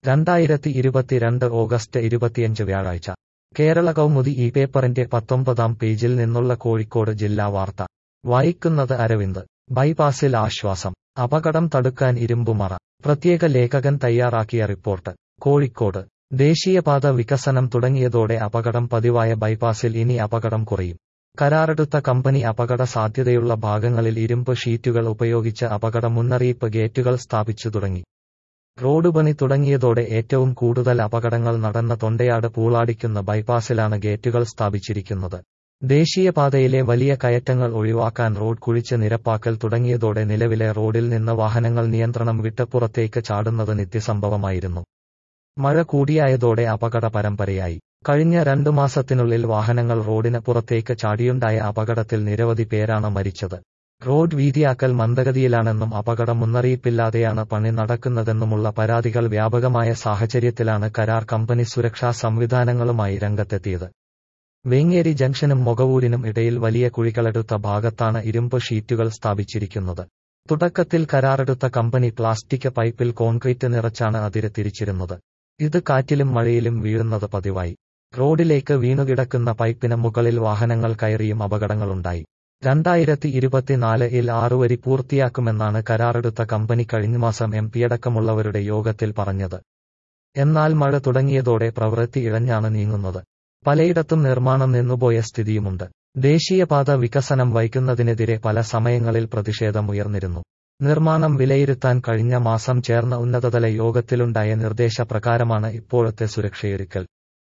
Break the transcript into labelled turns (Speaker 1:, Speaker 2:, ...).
Speaker 1: രണ്ടായിരത്തി ഇരുപത്തിരണ്ട് ഓഗസ്റ്റ് ഇരുപത്തിയഞ്ച് വ്യാഴാഴ്ച കേരള കൗമുദി ഈ പേപ്പറിന്റെ പത്തൊമ്പതാം പേജിൽ നിന്നുള്ള കോഴിക്കോട് ജില്ലാ വാർത്ത വായിക്കുന്നത് അരവിന്ദ് ബൈപ്പാസിൽ ആശ്വാസം അപകടം തടുക്കാൻ ഇരുമ്പുമറ പ്രത്യേക ലേഖകൻ തയ്യാറാക്കിയ റിപ്പോർട്ട് കോഴിക്കോട് ദേശീയപാത വികസനം തുടങ്ങിയതോടെ അപകടം പതിവായ ബൈപ്പാസിൽ ഇനി അപകടം കുറയും കരാറെടുത്ത കമ്പനി അപകട സാധ്യതയുള്ള ഭാഗങ്ങളിൽ ഇരുമ്പ് ഷീറ്റുകൾ ഉപയോഗിച്ച് അപകട മുന്നറിയിപ്പ് ഗേറ്റുകൾ സ്ഥാപിച്ചു തുടങ്ങി റോഡ് പണി തുടങ്ങിയതോടെ ഏറ്റവും കൂടുതൽ അപകടങ്ങൾ നടന്ന തൊണ്ടയാട് പൂളാടിക്കുന്ന ബൈപ്പാസിലാണ് ഗേറ്റുകൾ സ്ഥാപിച്ചിരിക്കുന്നത് ദേശീയപാതയിലെ വലിയ കയറ്റങ്ങൾ ഒഴിവാക്കാൻ റോഡ് കുഴിച്ച് നിരപ്പാക്കൽ തുടങ്ങിയതോടെ നിലവിലെ റോഡിൽ നിന്ന് വാഹനങ്ങൾ നിയന്ത്രണം വിട്ട് പുറത്തേക്ക് ചാടുന്നത് നിത്യസംഭവമായിരുന്നു മഴ കൂടിയായതോടെ അപകട പരമ്പരയായി കഴിഞ്ഞ രണ്ടു മാസത്തിനുള്ളിൽ വാഹനങ്ങൾ റോഡിന് പുറത്തേക്ക് ചാടിയുണ്ടായ അപകടത്തിൽ നിരവധി പേരാണ് മരിച്ചത് റോഡ് വീതിയാക്കൽ മന്ദഗതിയിലാണെന്നും അപകട മുന്നറിയിപ്പില്ലാതെയാണ് പണി നടക്കുന്നതെന്നുമുള്ള പരാതികൾ വ്യാപകമായ സാഹചര്യത്തിലാണ് കരാർ കമ്പനി സുരക്ഷാ സംവിധാനങ്ങളുമായി രംഗത്തെത്തിയത് വേങ്ങേരി ജംഗ്ഷനും മൊകവൂരിനും ഇടയിൽ വലിയ കുഴികളെടുത്ത ഭാഗത്താണ് ഇരുമ്പ് ഷീറ്റുകൾ സ്ഥാപിച്ചിരിക്കുന്നത് തുടക്കത്തിൽ കരാറെടുത്ത കമ്പനി പ്ലാസ്റ്റിക് പൈപ്പിൽ കോൺക്രീറ്റ് നിറച്ചാണ് അതിര് തിരിച്ചിരുന്നത് ഇത് കാറ്റിലും മഴയിലും വീഴുന്നത് പതിവായി റോഡിലേക്ക് വീണുകിടക്കുന്ന പൈപ്പിന് മുകളിൽ വാഹനങ്ങൾ കയറിയും അപകടങ്ങളുണ്ടായി രണ്ടായിരത്തി ഇരുപത്തിനാലിൽ ആറുവരി പൂർത്തിയാക്കുമെന്നാണ് കരാറെടുത്ത കമ്പനി കഴിഞ്ഞ മാസം എം പിയടക്കമുള്ളവരുടെ യോഗത്തിൽ പറഞ്ഞത് എന്നാൽ മഴ തുടങ്ങിയതോടെ പ്രവൃത്തി ഇഴഞ്ഞാണ് നീങ്ങുന്നത് പലയിടത്തും നിർമ്മാണം നിന്നുപോയ സ്ഥിതിയുമുണ്ട് ദേശീയപാത വികസനം വൈകുന്നതിനെതിരെ പല സമയങ്ങളിൽ പ്രതിഷേധമുയർന്നിരുന്നു നിർമ്മാണം വിലയിരുത്താൻ കഴിഞ്ഞ മാസം ചേർന്ന ഉന്നതതല യോഗത്തിലുണ്ടായ നിർദ്ദേശപ്രകാരമാണ് ഇപ്പോഴത്തെ സുരക്ഷയൊരുക്കൽ